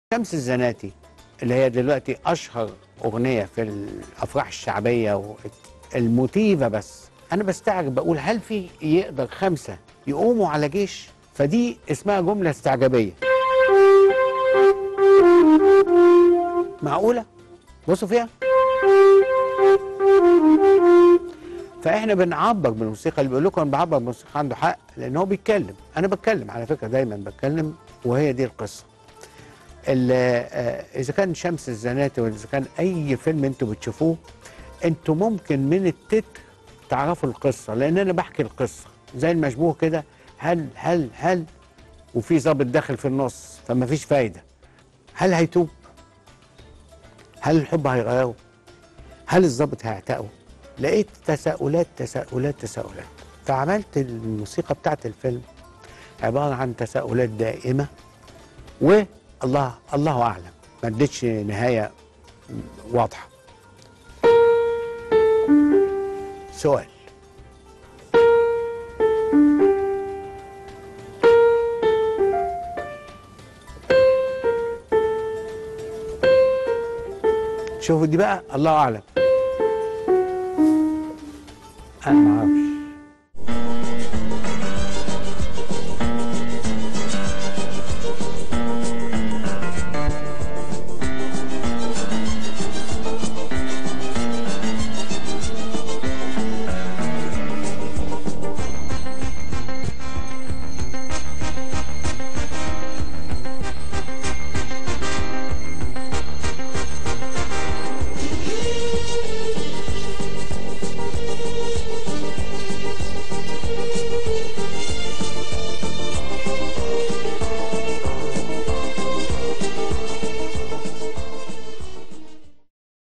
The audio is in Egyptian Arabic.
شمس الزناتي اللي هي دلوقتي اشهر اغنيه في الافراح الشعبيه الموتيفه بس انا بستعجب بقول هل في يقدر خمسه يقوموا على جيش فدي اسمها جمله استعجابيه معقوله بصوا فيها فاحنا بنعبر بالموسيقى اللي بيقول لكم انا بعبر بالموسيقى عنده حق لان هو بيتكلم انا بتكلم على فكره دايما بتكلم وهي دي القصه ال- آه، اذا كان شمس الزناتي واذا كان اي فيلم انتوا بتشوفوه انتوا ممكن من التتر تعرفوا القصه لان انا بحكي القصه زي المشبوه كده هل هل هل وفي ظابط داخل في النص فما فيش فايده هل هيتوب هل الحب هيغيره هل الظابط هيعتقه لقيت تساؤلات تساؤلات تساؤلات فعملت الموسيقى بتاعت الفيلم عباره عن تساؤلات دائمه والله الله اعلم ما اديتش نهايه واضحه سؤال شوفوا دي بقى الله اعلم انا ما اعرفش